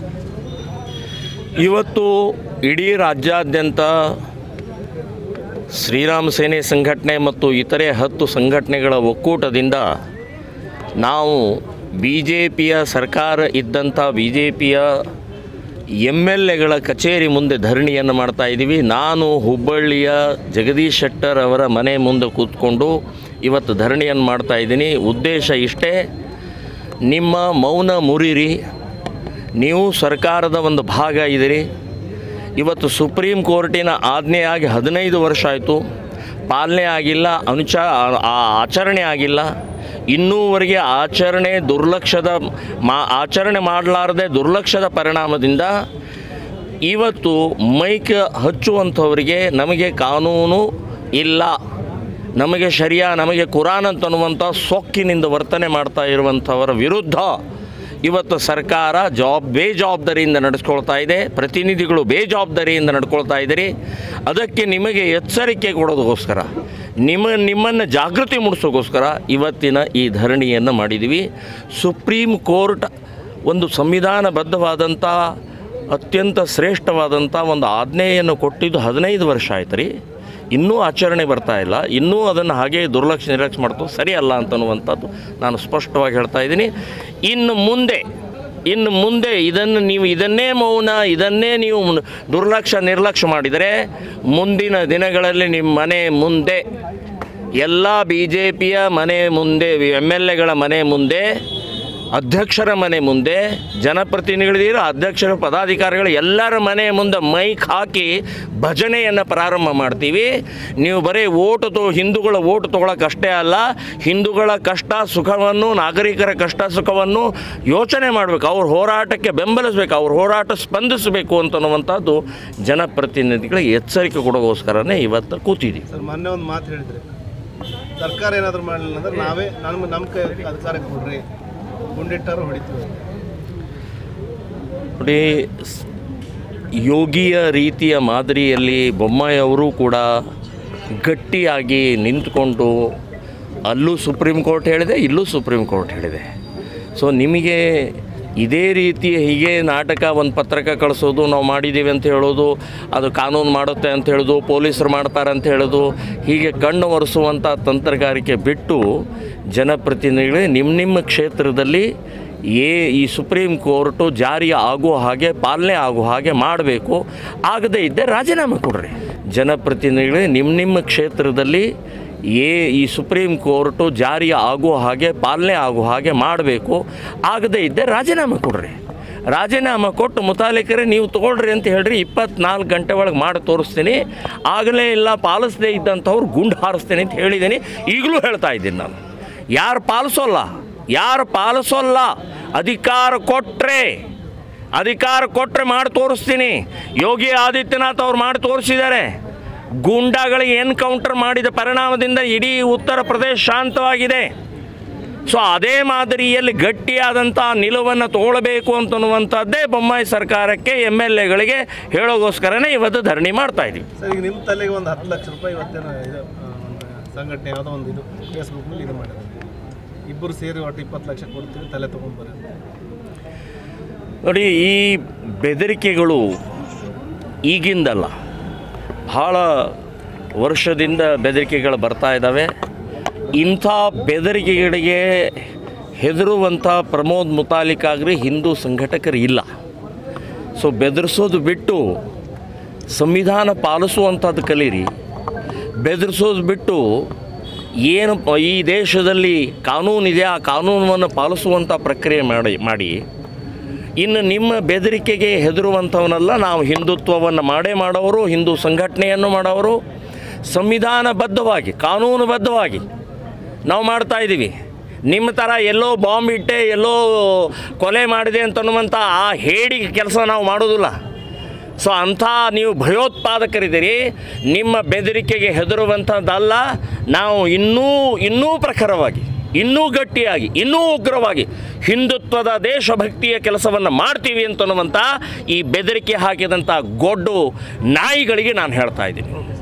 ಇವತ್ತು ಇಡೀ ರಾಜ್ಯಾದ್ಯಂತ ಶ್ರೀರಾಮ ಸೇನೆ ಸಂಘಟನೆ ಮತ್ತು ಇತರೆ ಹತ್ತು ಸಂಘಟನೆಗಳ ಒಕ್ಕೂಟದಿಂದ ನಾವು ಬಿ ಜೆ ಪಿಯ ಸರ್ಕಾರ ಇದ್ದಂಥ ಬಿ ಜೆ ಪಿಯ ಎಮ್ ಎಲ್ ಎಗಳ ಕಚೇರಿ ಮುಂದೆ ಧರಣಿಯನ್ನು ಮಾಡ್ತಾ ಇದ್ದೀವಿ ನಾನು ಹುಬ್ಬಳ್ಳಿಯ ಜಗದೀಶ್ ಶೆಟ್ಟರ್ ಅವರ ಮನೆ ಮುಂದೆ ಕೂತ್ಕೊಂಡು ಇವತ್ತು ಧರಣಿಯನ್ನು ಮಾಡ್ತಾ ಇದ್ದೀನಿ ಉದ್ದೇಶ ಇಷ್ಟೇ ನಿಮ್ಮ ಮೌನ ಮುರಿರಿ ನೀವು ಸರ್ಕಾರದ ಒಂದು ಭಾಗ ಇದ್ದೀರಿ ಇವತ್ತು ಸುಪ್ರೀಂ ಕೋರ್ಟಿನ ಆಜ್ಞೆಯಾಗಿ ಹದಿನೈದು ವರ್ಷ ಆಯಿತು ಪಾಲನೆ ಆಗಿಲ್ಲ ಅನುಚ ಆ- ಆ- ಆಚರಣೆ ಆಗಿಲ್ಲ ಇನ್ನೂವರೆಗೆ ಆಚರಣೆ ದುರ್ಲಕ್ಷ್ಯದ ಮಾ ಆಚರಣೆ ಮಾಡಲಾರದೆ ದುರ್ಲಕ್ಷ್ಯದ ಪರಿಣಾಮದಿಂದ ಇವತ್ತು ಮೈಕ್ ಹಚ್ಚುವಂಥವರಿಗೆ ನಮಗೆ ಕಾನೂನು ಇಲ್ಲ ನಮಗೆ ಶರಿಯಾ ನಮಗೆ ಕುರಾನ್ ಅಂತನ್ನುವಂಥ ಸೊಕ್ಕಿನಿಂದ ವರ್ತನೆ ಮಾಡ್ತಾ ಇರುವಂಥವರ ವಿರುದ್ಧ ಇವತ್ತು ಸರ್ಕಾರ ಜವಾಬ್ ಬೇಜವಾಬ್ದಾರಿಯಿಂದ ನಡೆಸ್ಕೊಳ್ತಾ ಇದೆ ಪ್ರತಿನಿಧಿಗಳು ಬೇಜವಾಬ್ದಾರಿಯಿಂದ ನಡ್ಕೊಳ್ತಾ ಇದ್ದೀರಿ ಅದಕ್ಕೆ ನಿಮಗೆ ಎಚ್ಚರಿಕೆ ಕೊಡೋದಕ್ಕೋಸ್ಕರ ನಿಮ್ಮ ನಿಮ್ಮನ್ನು ಜಾಗೃತಿ ಮೂಡಿಸೋಕ್ಕೋಸ್ಕರ ಇವತ್ತಿನ ಈ ಧರಣಿಯನ್ನು ಮಾಡಿದ್ದೀವಿ ಸುಪ್ರೀಂ ಕೋರ್ಟ್ ಒಂದು ಸಂವಿಧಾನಬದ್ಧವಾದಂಥ ಅತ್ಯಂತ ಶ್ರೇಷ್ಠವಾದಂಥ ಒಂದು ಆಜ್ಞೆಯನ್ನು ಕೊಟ್ಟಿದ್ದು ಹದಿನೈದು ವರ್ಷ ಆಯ್ತು ರೀ ಇನ್ನೂ ಆಚರಣೆ ಬರ್ತಾ ಇಲ್ಲ ಇನ್ನೂ ಅದನ್ನು ಹಾಗೆ ದುರ್ಲಕ್ಷ್ಯ ನಿರ್ಲಕ್ಷ್ಯ ಮಾಡ್ತು ಸರಿ ಅಲ್ಲ ಅಂತನ್ನುವಂಥದ್ದು ನಾನು ಸ್ಪಷ್ಟವಾಗಿ ಹೇಳ್ತಾ ಇದ್ದೀನಿ ಇನ್ನು ಮುಂದೆ ಇನ್ನು ಮುಂದೆ ಇದನ್ನು ನೀವು ಇದನ್ನೇ ಮೌನ ಇದನ್ನೇ ನೀವು ಮುನ್- ದುರ್ಲಕ್ಷ್ಯ ನಿರ್ಲಕ್ಷ್ಯ ಮಾಡಿದರೆ ಮುಂದಿನ ದಿನಗಳಲ್ಲಿ ನಿಮ್ಮ ಮನೆ ಮುಂದೆ ಎಲ್ಲ ಬಿ ಜೆ ಪಿಯ ಮನೆ ಮುಂದೆ ಎಮ್ ಎಲ್ ಎಗಳ ಮನೆ ಮುಂದೆ ಅಧ್ಯಕ್ಷರ ಮನೆ ಮುಂದೆ ಜನಪ್ರತಿನಿಧಿಗಳಿರೋ ಅಧ್ಯಕ್ಷರ ಪದಾಧಿಕಾರಿಗಳು ಎಲ್ಲರ ಮನೆ ಮುಂದೆ ಮೈಕ್ ಹಾಕಿ ಭಜನೆಯನ್ನು ಪ್ರಾರಂಭ ಮಾಡ್ತೀವಿ ನೀವು ಬರೀ ಓಟು ತೊ ಹಿಂದೂಗಳ ಓಟು ತೊಗೊಳಕ್ಕಷ್ಟೇ ಅಲ್ಲ ಹಿಂದೂಗಳ ಕಷ್ಟ ಸುಖವನ್ನು ನಾಗರಿಕರ ಕಷ್ಟ ಸುಖವನ್ನು ಯೋಚನೆ ಮಾಡಬೇಕು ಅವ್ರ ಹೋರಾಟಕ್ಕೆ ಬೆಂಬಲಿಸಬೇಕು ಅವ್ರ ಹೋರಾಟ ಸ್ಪಂದಿಸಬೇಕು ಅಂತನ್ನುವಂಥದ್ದು ಜನಪ್ರತಿನಿಧಿಗಳಿಗೆ ಎಚ್ಚರಿಕೆ ಕೊಡೋಗೋಸ್ಕರನೇ ಇವತ್ತು ಕೂತಿದ್ದೀವಿ ಸರ್ ಮೊನ್ನೆ ಒಂದು ಮಾತು ಹೇಳಿದ್ರಿ ಸರ್ಕಾರ ಏನಾದರೂ ಮಾಡಲಿಲ್ಲ ಅಂದ್ರೆ ನಾವೇ ನಮ್ಮ ನಮ್ಮ ಕೈ ಅಧಿಕಾರಕ್ಕೆ ಕೊಡ್ರಿ ಗುಂಡಿಟ್ಟಾರು ಹೊಡಿತೀವಿ ಅಂತ. ನೋಡಿ ಸ್- ಯೋಗಿಯ ರೀತಿಯ ಮಾದರಿಯಲ್ಲಿ ಬೊಮ್ಮಾಯಿ ಅವರು ಕೂಡ ಗಟ್ಟಿಯಾಗಿ ನಿಂತ್ಕೊಂಡು ಅಲ್ಲೂ ಸುಪ್ರೀಂ ಕೋರ್ಟ್ ಹೇಳಿದೆ ಇಲ್ಲೂ ಸುಪ್ರೀಂ ಕೋರ್ಟ್ ಹೇಳಿದೆ ಸೊ ನಿಮಗೆ ಇದೇ ರೀತಿ ಹೀಗೆ ನಾಟಕ ಒಂದು ಪತ್ರಕ ಕಳಿಸೋದು ನಾವು ಮಾಡಿದ್ದೀವಿ ಅಂತ ಹೇಳೋದು ಅದು ಕಾನೂನು ಮಾಡುತ್ತೆ ಅಂತ ಹೇಳೋದು ಪೊಲೀಸರು ಮಾಡ್ತಾರೆ ಅಂತ ಹೇಳೋದು ಹೀಗೆ ಕಣ್ಣು ಒರೆಸುವಂಥ ತಂತ್ರಗಾರಿಕೆ ಬಿಟ್ಟು ಜನಪ್ರತಿನಿಧಿಗಳೇ ನಿಮ್ಮ ನಿಮ್ಮ ಕ್ಷೇತ್ರದಲ್ಲಿ ಏ ಈ ಸುಪ್ರೀಂ ಕೋರ್ಟು ಜಾರಿ ಆಗುವ ಹಾಗೆ ಪಾಲನೆ ಆಗುವ ಹಾಗೆ ಮಾಡಬೇಕು ಆಗದೇ ಇದ್ದರೆ ರಾಜೀನಾಮೆ ಕೊಡ್ರಿ ಜನಪ್ರತಿನಿಧಿಗಳೇ ನಿಮ್ಮ ನಿಮ್ಮ ಕ್ಷೇತ್ರದಲ್ಲಿ ಏ ಈ ಸುಪ್ರೀಂ ಕೋರ್ಟು ಜಾರಿ ಆಗುವ ಹಾಗೆ ಪಾಲನೆ ಆಗುವ ಹಾಗೆ ಮಾಡಬೇಕು ಆಗದೇ ಇದ್ದರೆ ರಾಜೀನಾಮೆ ಕೊಡ್ರಿ ರಾಜೀನಾಮೆ ಕೊಟ್ಟು ಮುತಾಲಿಕರೇ ನೀವು ತೊಗೊಳ್ರಿ ಅಂತ ಹೇಳ್ರಿ ಇಪ್ಪತ್ನಾಲ್ಕು ಗಂಟೆ ಒಳಗೆ ಮಾಡಿ ತೋರಿಸ್ತೀನಿ ಆಗಲೇ ಇಲ್ಲ ಪಾಲಿಸದೇ ಇದ್ದಂಥವ್ರು ಗುಂಡು ಹಾರಿಸ್ತೀನಿ ಅಂತ ಹೇಳಿದ್ದೀನಿ ಈಗಲೂ ಹೇಳ್ತಾ ಇದ್ದೀನಿ ನಾನು ಯಾರು ಪಾಲಿಸೋಲ್ಲ ಯಾರು ಪಾಲಿಸೋಲ್ಲ ಅಧಿಕಾರ ಕೊಟ್ಟರೆ ಅಧಿಕಾರ ಕೊಟ್ಟರೆ ಮಾಡಿ ತೋರಿಸ್ತೀನಿ ಯೋಗಿ ಆದಿತ್ಯನಾಥ್ ಅವ್ರು ಮಾಡಿ ತೋರಿಸಿದ್ದಾರೆ ಗೂಂಡಾಗಳಿಗೆ ಎನ್ಕೌಂಟರ್ ಮಾಡಿದ ಪರಿಣಾಮದಿಂದ ಇಡೀ ಉತ್ತರ ಪ್ರದೇಶ ಶಾಂತವಾಗಿದೆ ಸೊ ಅದೇ ಮಾದರಿಯಲ್ಲಿ ಗಟ್ಟಿಯಾದಂಥ ನಿಲುವನ್ನು ತಗೊಳ್ಬೇಕು ಅಂತನ್ನುವಂಥದ್ದೇ ಬೊಮ್ಮಾಯಿ ಸರ್ಕಾರಕ್ಕೆ ಎಮ್ ಎಲ್ ಎಗಳಿಗೆ ಹೇಳೋಗೋಸ್ಕರನೇ ಇವತ್ತು ಧರಣಿ ಮಾಡ್ತಾ ಇದ್ದೀವಿ ಸರ್ ಈಗ ನಿಮ್ಮ ತಲೆಗೆ ಒಂದು ಹತ್ತು ಲಕ್ಷ ರೂಪಾಯಿ ಇವತ್ತೇನೋ ಇದು ಆ, ಒಂದು ಸಂಘಟನೆ ಯಾವುದೋ ಒಂದು ಇದು ಫೇಸ್ಬುಕ್ನಲ್ಲಿ ಇದು ಮಾಡಿದೆ ಇಬ್ಬರು ಸೇರಿ ಒಟ್ಟು ಇಪ್ಪತ್ತು ಲಕ್ಷ ಕೊಡ್ತೀವಿ ತಲೆ ತೊಗೊಂಡ್ಬರ್ರಿ ಅಂತ. ನೋಡಿ ಈ ಬೆದರಿಕೆಗಳು ಈಗಿಂದಲ್ಲ ಭಾಳ ವರ್ಷದಿಂದ ಬೆದರಿಕೆಗಳು ಬರ್ತಾ ಇದ್ದಾವೆ ಇಂಥ ಬೆದರಿಕೆಗಳಿಗೆ ಹೆದರುವಂಥ ಪ್ರಮೋದ್ ಮುತಾಲಿಕ್ ಆಗಲಿ ಹಿಂದೂ ಸಂಘಟಕರು ಇಲ್ಲ ಸೊ ಬೆದರಿಸೋದು ಬಿಟ್ಟು ಸಂವಿಧಾನ ಪಾಲಿಸುವಂಥದ್ದು ಕಲೀರಿ ಬೆದರಿಸೋದು ಬಿಟ್ಟು ಏನು ಪ- ಈ ದೇಶದಲ್ಲಿ ಕಾನೂನಿದೆ ಆ ಕಾನೂನನ್ನು ಪಾಲಿಸುವಂಥ ಪ್ರಕ್ರಿಯೆ ಮಾಡಿ ಮಾಡಿ ಇನ್ನು ನಿಮ್ಮ ಬೆದರಿಕೆಗೆ ಹೆದರುವಂಥವನ್ನೆಲ್ಲ ನಾವು ಹಿಂದುತ್ವವನ್ನು ಮಾಡೇ ಮಾಡೋರು ಹಿಂದೂ ಸಂಘಟನೆಯನ್ನು ಮಾಡೋರು ಸಂವಿಧಾನಬದ್ಧವಾಗಿ ಕಾನೂನುಬದ್ಧವಾಗಿ ನಾವು ಮಾಡ್ತಾ ಇದ್ದೀವಿ ನಿಮ್ಮ ಥರ ಎಲ್ಲೋ ಬಾಂಬ್ ಇಟ್ಟೆ ಎಲ್ಲೋ ಕೊಲೆ ಮಾಡಿದೆ ಅಂತನ್ನುವಂಥ ಆ ಹೇಡಿ ಕೆಲಸ ನಾವು ಮಾಡೋದಿಲ್ಲ ಸೊ ಅಂಥ ನೀವು ಭಯೋತ್ಪಾದಕರಿದ್ದೀರಿ ನಿಮ್ಮ ಬೆದರಿಕೆಗೆ ಹೆದರುವಂಥದ್ದಲ್ಲ ನಾವು ಇನ್ನೂ ಇನ್ನೂ ಪ್ರಖರವಾಗಿ ಇನ್ನೂ ಗಟ್ಟಿಯಾಗಿ ಇನ್ನೂ ಉಗ್ರವಾಗಿ ಹಿಂದುತ್ವದ ದೇಶಭಕ್ತಿಯ ಕೆಲಸವನ್ನು ಮಾಡ್ತೀವಿ ಅಂತನ್ನುವಂಥ ಈ ಬೆದರಿಕೆ ಹಾಕಿದಂಥ ಗೊಡ್ಡು ನಾಯಿಗಳಿಗೆ ನಾನು ಹೇಳ್ತಾ ಇದ್ದೀನಿ